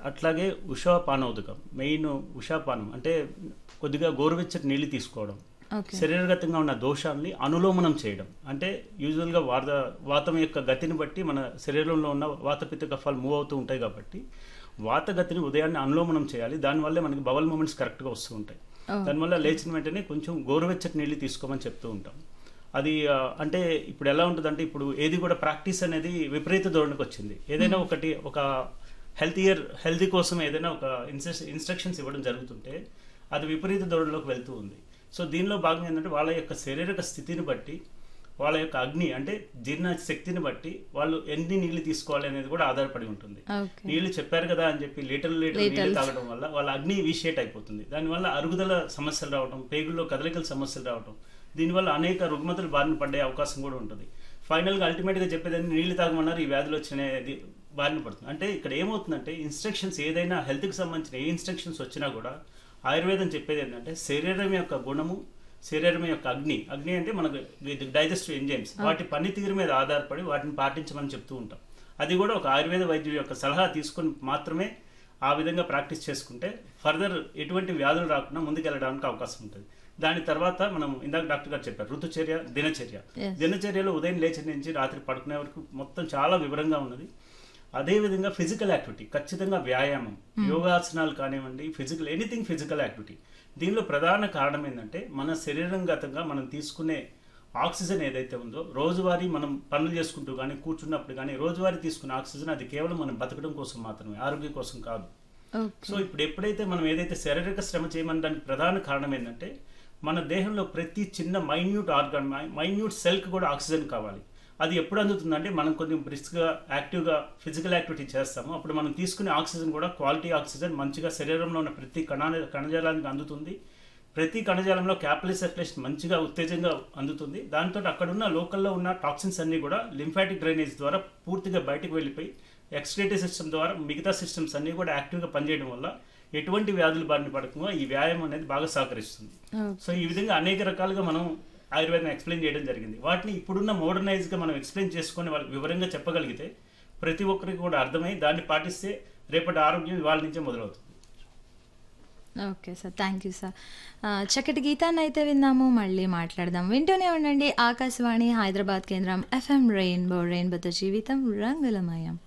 అట్లాగే ఉషాపానోదకం మెయిన్ ఉషాపానం అంటే కొద్దిగా గోరువెచ్చటి నీళ్ళు తీసుకోవడం ఓకే శరీరగతంగా ఉన్న దోషాన్ని అనులోమనం చేయడం అంటే యూజువల్గా వాత వాతం యొక్క గతిని బట్టి మన శరీరంలో ఉన్న వాతపిత్త కఫాలు మూవ్ అవుతూ ఉంటాయి కాబట్టి వాత గతిని ఉదయాన్నే అనులోమనం చేయాలి దానివల్లే మనకి బవల్ మూమెంట్స్ కరెక్ట్గా వస్తూ ఉంటాయి Oh. దానివల్ల లేచిన వెంటనే కొంచెం గోరువెచ్చటి నీళ్ళు తీసుకోమని చెప్తూ ఉంటాం అది ఆ, అంటే ఇప్పుడు ఎలా ఉంటుందంటే ఇప్పుడు ఏది కూడా ప్రాక్టీస్ అనేది విపరీత ధోరణికి వచ్చింది ఏదైనా ఒకటి ఒక హెల్తీయర్ హెల్తీ కోసం ఏదైనా ఒక ఇన్స్ట్రక్షన్స్ ఇవ్వడం జరుగుతుంటే అది విపరీత ధోరణిలోకి వెళ్తూ ఉంది సో దీనిలో భాగంగా ఏంటంటే వాళ్ళ యొక్క శారీరక స్థితిని బట్టి వాళ్ళ యొక్క అగ్ని అంటే జీర్ణ శక్తిని బట్టి వాళ్ళు ఎన్ని నీళ్లు తీసుకోవాలి అనేది కూడా ఆధారపడి ఉంటుంది ఓకే నీళ్లు చెప్పారు కదా అని చెప్పి లీటర్లు లీటర్ నీళ్లు Liters. తాగడం వల్ల వాళ్ళ అగ్ని విషేట్ అయిపోతుంది దానివల్ల అరుగుదల సమస్యలు రావడం పేగుల్లో కదలికల సమస్యలు రావడం దీనివల్ల అనేక రుగ్మతలు బారిన పడే అవకాశం కూడా ఉంటుంది ఫైనల్గా అల్టిమేట్గా చెప్పేది నీళ్లు తాగమన్నారు ఈ వ్యాధులు వచ్చినాయి బారిన పడుతుంది అంటే ఇక్కడ ఏమవుతుందంటే ఇన్స్ట్రక్షన్స్ ఏదైనా హెల్త్కి సంబంధించిన ఏ ఇన్స్ట్రక్షన్స్ వచ్చినా కూడా ఆయుర్వేదం చెప్పేది ఏంటంటే శరీరం యొక్క గుణము శరీరం యొక్క అగ్ని అగ్ని అంటే మనకు డైజెస్టివ్ ఎంజైమ్స్ వాటి పనితీరు మీద ఆధారపడి వాటిని పాటించమని చెప్తూ ఉంటాం అది కూడా ఒక ఆయుర్వేద వైద్యుడి యొక్క సలహా తీసుకొని మాత్రమే ఆ విధంగా ప్రాక్టీస్ చేసుకుంటే ఫర్దర్ ఎటువంటి వ్యాధులు రాకుండా ముందుకెళ్ళడానికి అవకాశం ఉంటుంది దాని తర్వాత మనం ఇందాక డాక్టర్ గారు చెప్పారు ఋతుచర్య దినచర్య Yes. దినచర్యలో ఉదయం లేచి నుంచి రాత్రి పడుకునే వరకు మొత్తం చాలా వివరంగా ఉన్నది అదేవిధంగా ఫిజికల్ యాక్టివిటీ ఖచ్చితంగా వ్యాయామం యోగాసనాలు కానివ్వండి ఫిజికల్ ఎనీథింగ్ ఫిజికల్ యాక్టివిటీ దీనిలో ప్రధాన కారణం ఏంటంటే మన శరీరంగతంగా మనం తీసుకునే ఆక్సిజన్ ఏదైతే ఉందో రోజువారీ మనం పనులు చేసుకుంటూ కానీ కూర్చున్నప్పుడు కానీ రోజువారీ తీసుకునే ఆక్సిజన్ అది కేవలం మనం బతకడం కోసం మాత్రమే ఆరోగ్యం కోసం కాదు ఓకే సో ఇప్పుడు ఎప్పుడైతే మనం ఏదైతే శారీరక శ్రమ చేయమనడానికి ప్రధాన కారణం ఏంటంటే మన దేహంలో ప్రతి చిన్న మైన్యూట్ ఆర్గాన్ మైన్యూట్ సెల్కి కూడా ఆక్సిజన్ కావాలి అది ఎప్పుడు అందుతుందంటే మనం కొంచెం బ్రిస్క్గా యాక్టివ్గా ఫిజికల్ యాక్టివిటీ చేస్తాము అప్పుడు మనం తీసుకునే ఆక్సిజన్ కూడా క్వాలిటీ ఆక్సిజన్ మంచిగా శరీరంలో ఉన్న ప్రతి కణ కణజాలానికి అందుతుంది ప్రతి కణజాలంలో క్యాపిలరీ సర్క్యులేషన్ మంచిగా ఉత్తేజంగా అందుతుంది దాంతో అక్కడున్న లోకల్లో ఉన్న టాక్సిన్స్ అన్ని కూడా లింఫాటిక్ డ్రైనేజ్ ద్వారా పూర్తిగా బయటకు వెళ్ళిపోయి ఎక్స్క్రేటివ్ సిస్టమ్ ద్వారా మిగతా సిస్టమ్స్ అన్ని కూడా యాక్టివ్గా పనిచేయడం వల్ల ఎటువంటి వ్యాధులు బారిన పడకుండా ఈ వ్యాయామం అనేది బాగా సహకరిస్తుంది ఓకే సో ఈ విధంగా అనేక రకాలుగా మనం ఆయుర్వేదం ఎక్స్ప్లెయిన్ చేయడం జరిగింది వాటిని ఇప్పుడున్న మోడర్నైజ్గా మనం ఎక్స్ప్లెయిన్ చేసుకొని వాళ్ళకి వివరంగా చెప్పగలిగితే ప్రతి ఒక్కరికి కూడా అర్థమై దాన్ని పాటిస్తే రేపటి ఆరోగ్యం వాళ్ళ నుంచే మొదలవుతుంది okay sir thank you sir ఆ, చక్కటి గీతాన్ని అయితే విన్నాము మళ్ళీ మాట్లాడదాం వింటూనే ఉండండి ఆకాశవాణి హైదరాబాద్ కేంద్రం ఎఫ్ఎం రెయిన్బో రెయిన్బోతో జీవితం రంగులమయం